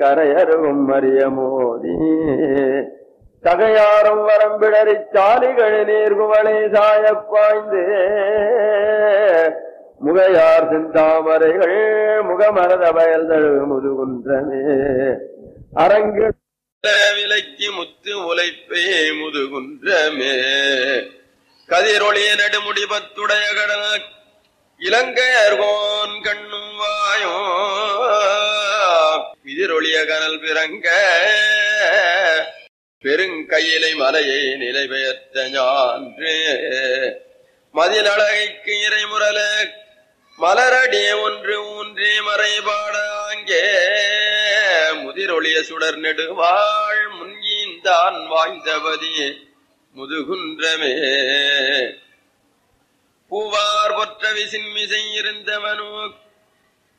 கரையருகும் மரிய மோதி தகையாரும் வரம்பிடறி சாலிகள் நீர்குவளை சாயப் பாய்ந்து முகையார் செந்தாமரைகள் முகமரத வயல் தழு முதுகுன்றமே அரங்கு விலைக்கு முத்து உழைப்பே முதுகுன்றமே கதிரொளிய நடுமுடி பத்துடைய கடன இலங்கையர்கோன் கண்ணும் வாயோ விதிரொளிய கனல் பிறங்க பெருங்கையிலை மலையை நிலை பெயர்த்த ஞான்று மதிலழகைக்கு இறைமுரல மலரடி ஒன்று ஊன்றி மறைபாட அங்கே முதிரொளிய சுடர் நெடுவாள் முன்கீந்தான் வாய்ந்தபதி முதுகுன்றமே பூவார் பொற்ற விசின்மிசை இருந்தவனோ